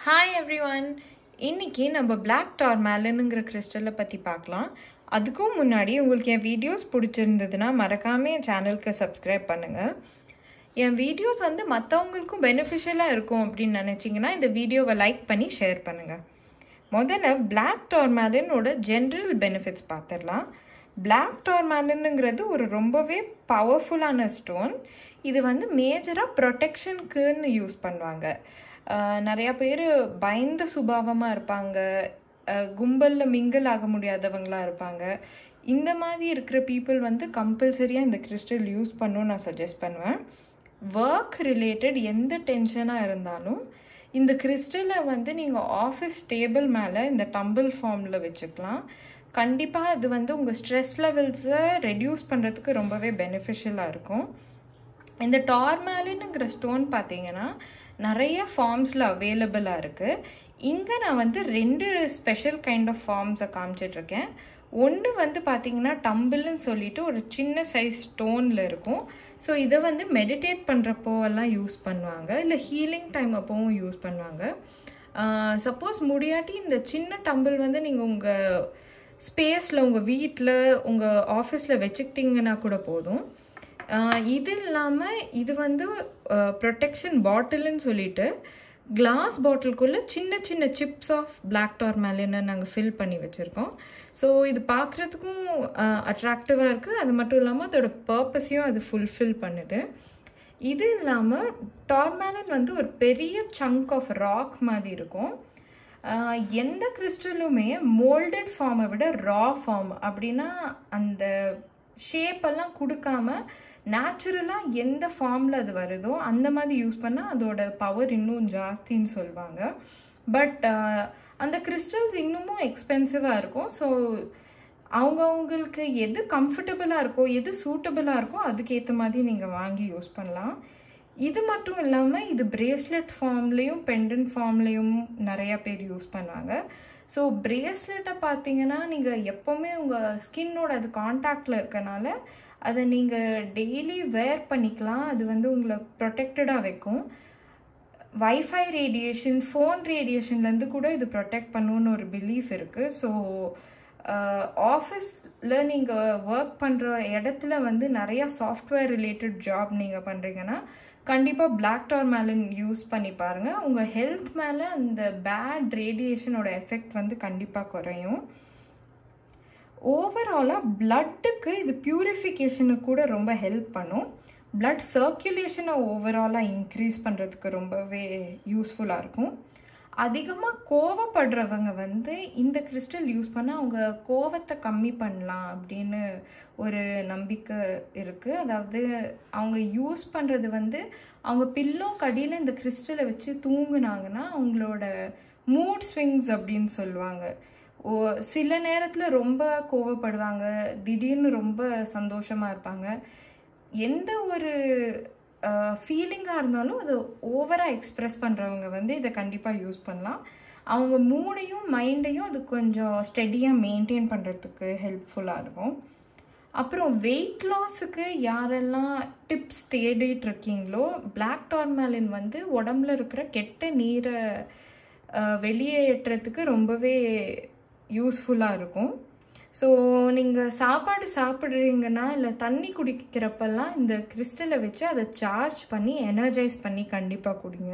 hi every one இன்னைக்கு நம்ம black டார்மேலனுங்கிற கிறிஸ்டலை பற்றி பார்க்கலாம் அதுக்கும் முன்னாடி உங்களுக்கு என் வீடியோஸ் பிடிச்சிருந்ததுன்னா மறக்காமல் என் சேனலுக்கு சப்ஸ்கிரைப் பண்ணுங்கள் என் வீடியோஸ் வந்து மற்றவங்களுக்கும் பெனிஃபிஷியலாக இருக்கும் அப்படின்னு நினச்சிங்கன்னா இந்த வீடியோவை லைக் பண்ணி ஷேர் பண்ணுங்கள் முதல்ல பிளாக் டார்மேலனோட ஜென்ரல் பெனிஃபிட்ஸ் பார்த்துடலாம் பிளாக் டார்மேலனுங்கிறது ஒரு ரொம்பவே பவர்ஃபுல்லான ஸ்டோன் இது வந்து மேஜராக ப்ரொடெக்ஷனுக்குன்னு யூஸ் பண்ணுவாங்க ஆஹ் நிறையா பேர் பயந்த சுபாவமாக இருப்பாங்க கும்பலில் மிங்கிள் ஆக முடியாதவங்களாக இருப்பாங்க இந்த மாதிரி இருக்கிற பீப்புள் வந்து கம்பல்சரியாக இந்த கிறிஸ்டல் யூஸ் பண்ணணும்னு நான் சஜஸ்ட் பண்ணுவேன் ஒர்க் ரிலேட்டட் எந்த டென்ஷனாக இருந்தாலும் இந்த கிறிஸ்டலை வந்து நீங்கள் ஆஃபீஸ் டேபிள் மேலே இந்த டம்பிள் ஃபார்மில் வச்சுக்கலாம் கண்டிப்பாக அது வந்து உங்கள் ஸ்ட்ரெஸ் லெவல்ஸை ரெடியூஸ் பண்ணுறதுக்கு ரொம்பவே பெனிஃபிஷியலாக இருக்கும் இந்த டார்மேலினுங்கிற ஸ்டோன் பார்த்தீங்கன்னா நிறைய ஃபார்ம்ஸில் அவைலபிளாக இருக்குது இங்கே நான் வந்து ரெண்டு ஸ்பெஷல் கைண்ட் ஆஃப் ஃபார்ம்ஸை காமிச்சிட்ருக்கேன் ஒன்று வந்து பார்த்தீங்கன்னா டம்பிள்னு சொல்லிட்டு ஒரு சின்ன சைஸ் ஸ்டோனில் இருக்கும் ஸோ இதை வந்து மெடிடேட் பண்ணுறப்போ எல்லாம் யூஸ் பண்ணுவாங்க இல்லை ஹீலிங் டைம் அப்போவும் யூஸ் பண்ணுவாங்க சப்போஸ் முடியாட்டி இந்த சின்ன டம்பிள் வந்து நீங்கள் உங்கள் ஸ்பேஸில் உங்கள் வீட்டில் உங்கள் ஆஃபீஸில் வச்சுக்கிட்டிங்கன்னா கூட போதும் இது இல்லாமல் இது வந்து ப்ரொடெக்ஷன் பாட்டில்னு சொல்லிட்டு கிளாஸ் பாட்டிலுக்குள்ளே சின்ன சின்ன சிப்ஸ் ஆஃப் பிளாக் டார்மேலினை நாங்கள் ஃபில் பண்ணி வச்சுருக்கோம் ஸோ இது பார்க்குறதுக்கும் அட்ராக்டிவாக இருக்குது அது மட்டும் இல்லாமல் அதோட பர்பஸையும் அது ஃபுல்ஃபில் பண்ணுது இது இல்லாமல் டார்மேலன் வந்து ஒரு பெரிய சங்க் ஆஃப் ராக் மாதிரி இருக்கும் எந்த கிறிஸ்டலுமே மோல்டட் ஃபார்மை விட ரா ஃபார்ம் அப்படின்னா அந்த ஷேப்பெல்லாம் கொடுக்காம நேச்சுரலாக எந்த ஃபார்மில் அது வருதோ அந்த மாதிரி யூஸ் பண்ணால் அதோட பவர் இன்னும் ஜாஸ்தின்னு சொல்லுவாங்க பட் அந்த கிறிஸ்டல்ஸ் இன்னமும் எக்ஸ்பென்சிவாக இருக்கும் ஸோ அவங்கவுங்களுக்கு எது கம்ஃபர்டபுளாக இருக்கோ எது சூட்டபுளாக இருக்கோ அதுக்கேற்ற மாதிரி நீங்கள் வாங்கி யூஸ் பண்ணலாம் இது மட்டும் இல்லாமல் இது பிரேஸ்லெட் ஃபார்ம்லேயும் பெண்டன் ஃபார்ம்லேயும் நிறையா பேர் யூஸ் பண்ணுவாங்க ஸோ பிரேஸ்லெட்டை பார்த்தீங்கன்னா நீங்கள் எப்போவுமே உங்கள் ஸ்கின்னோட அது காண்டாக்டில் இருக்கனால அதை நீங்கள் டெய்லி வேர் பண்ணிக்கலாம் அது வந்து உங்களை ப்ரொடெக்டடாக வைக்கும் வைஃபை ரேடியேஷன் ஃபோன் ரேடியேஷன்லேருந்து கூட இது ப்ரொடெக்ட் பண்ணுன்னு ஒரு பிலீஃப் இருக்குது ஸோ ஆஃபீஸில் நீங்கள் ஒர்க் பண்ணுற இடத்துல வந்து நிறையா சாஃப்ட்வேர் ரிலேட்டட் ஜாப் நீங்கள் பண்ணுறீங்கன்னா கண்டிப்பாக பிளாக் டார்மேலன் யூஸ் பண்ணி பாருங்கள் உங்கள் ஹெல்த் மேலே அந்த பேட் ரேடியேஷனோட எஃபெக்ட் வந்து கண்டிப்பாக குறையும் ஓவராலாக பிளட்டுக்கு இது பியூரிஃபிகேஷனுக்கு கூட ரொம்ப ஹெல்ப் பண்ணும் பிளட் சர்க்குலேஷனை ஓவராலாக இன்க்ரீஸ் பண்ணுறதுக்கு ரொம்பவே யூஸ்ஃபுல்லாக இருக்கும் அதிகமாக கோவப்படுறவங்க வந்து இந்த கிறிஸ்டல் யூஸ் பண்ணால் அவங்க கோவத்தை கம்மி பண்ணலாம் அப்படின்னு ஒரு நம்பிக்கை இருக்குது அதாவது அவங்க யூஸ் பண்ணுறது வந்து அவங்க பில்லோ கடியில் இந்த கிறிஸ்டலை வச்சு தூங்குனாங்கன்னா அவங்களோட மூட் ஸ்விங்ஸ் அப்படின்னு சொல்லுவாங்க ஓ சில நேரத்தில் ரொம்ப கோவப்படுவாங்க திடீர்னு ரொம்ப சந்தோஷமாக இருப்பாங்க எந்த ஒரு ஃபீலிங்காக இருந்தாலும் அது ஓவராக எக்ஸ்ப்ரெஸ் பண்ணுறவங்க வந்து இதை கண்டிப்பாக யூஸ் பண்ணலாம் அவங்க மூடையும் மைண்டையும் அது கொஞ்சம் ஸ்டெடியாக மெயின்டைன் பண்ணுறதுக்கு ஹெல்ப்ஃபுல்லாக இருக்கும் அப்புறம் வெயிட் லாஸுக்கு யாரெல்லாம் டிப்ஸ் தேடிட்டு இருக்கீங்களோ பிளாக் டார்மேலின் வந்து உடம்புல இருக்கிற கெட்ட நீரை வெளியேற்றுறதுக்கு ரொம்பவே யூஸ்ஃபுல்லாக இருக்கும் ஸோ நீங்கள் சாப்பாடு சாப்பிட்றீங்கன்னா இல்லை தண்ணி குடிக்கிறப்பெல்லாம் இந்த கிறிஸ்டலை வச்சு அதை சார்ஜ் பண்ணி எனர்ஜைஸ் பண்ணி கண்டிப்பாக குடிங்க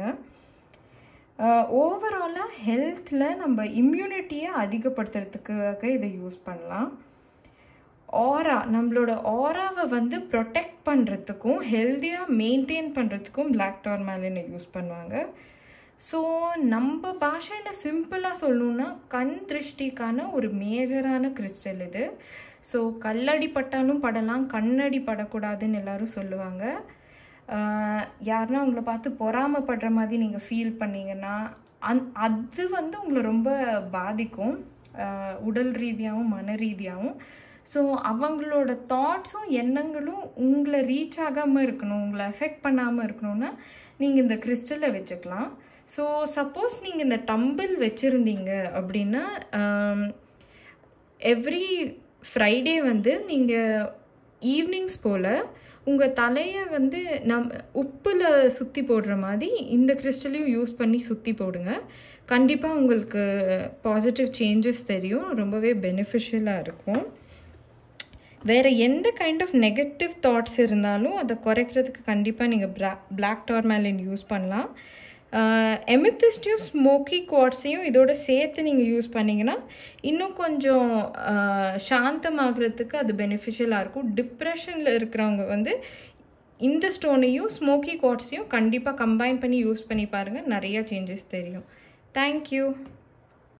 ஓவராலாக ஹெல்த்தில் நம்ம இம்யூனிட்டியை அதிகப்படுத்துறதுக்காக இதை யூஸ் பண்ணலாம் ஆரா நம்மளோட ஆராவை வந்து ப்ரொடெக்ட் பண்ணுறதுக்கும் ஹெல்த்தியாக மெயின்டைன் பண்ணுறதுக்கும் பிளாக் டார்மேலினை யூஸ் பண்ணுவாங்க ஸோ நம்ம பாஷையில் சிம்பிளாக சொல்லணுன்னா கண் திருஷ்டிக்கான ஒரு மேஜரான கிறிஸ்டல் இது ஸோ கல்லடி பட்டாலும் படலாம் கண்ணடி படக்கூடாதுன்னு எல்லாரும் சொல்லுவாங்க யாருன்னா உங்களை பார்த்து பொறாமப்படுற மாதிரி நீங்கள் ஃபீல் பண்ணீங்கன்னா அந் அது வந்து உங்களை ரொம்ப பாதிக்கும் உடல் ரீதியாகவும் மன ரீதியாகவும் ஸோ அவங்களோட தாட்ஸும் எண்ணங்களும் உங்களை ரீச் ஆகாமல் இருக்கணும் உங்களை எஃபெக்ட் பண்ணாமல் இருக்கணும்னா நீங்கள் இந்த கிறிஸ்டலை வச்சுக்கலாம் ஸோ சப்போஸ் நீங்கள் இந்த டம்பிள் வச்சுருந்தீங்க அப்படின்னா எவ்ரி ஃப்ரைடே வந்து நீங்கள் ஈவினிங்ஸ் போல் உங்கள் தலையை வந்து நம் உப்பில் சுற்றி போடுற மாதிரி இந்த கிறிஸ்டலையும் யூஸ் பண்ணி சுற்றி போடுங்க கண்டிப்பாக உங்களுக்கு பாசிட்டிவ் சேஞ்சஸ் தெரியும் ரொம்பவே பெனிஃபிஷியலாக இருக்கும் வேறு எந்த கைண்ட் ஆஃப் நெகட்டிவ் தாட்ஸ் இருந்தாலும் அதை குறைக்கிறதுக்கு கண்டிப்பாக நீங்கள் ப்ளா பிளாக் டார்மேலின் யூஸ் பண்ணலாம் எமித்திஸ்டையும் ஸ்மோக்கி குவாட்ஸையும் இதோட சேர்த்து நீங்கள் யூஸ் பண்ணிங்கன்னா இன்னும் கொஞ்சம் சாந்தமாகறதுக்கு அது பெனிஃபிஷியலாக இருக்கும் டிப்ரெஷனில் இருக்கிறவங்க வந்து இந்த ஸ்டோனையும் ஸ்மோக்கி குவாட்ஸையும் கண்டிப்பாக கம்பைன் பண்ணி யூஸ் பண்ணி பாருங்கள் நிறையா சேஞ்சஸ் தெரியும் தேங்க்யூ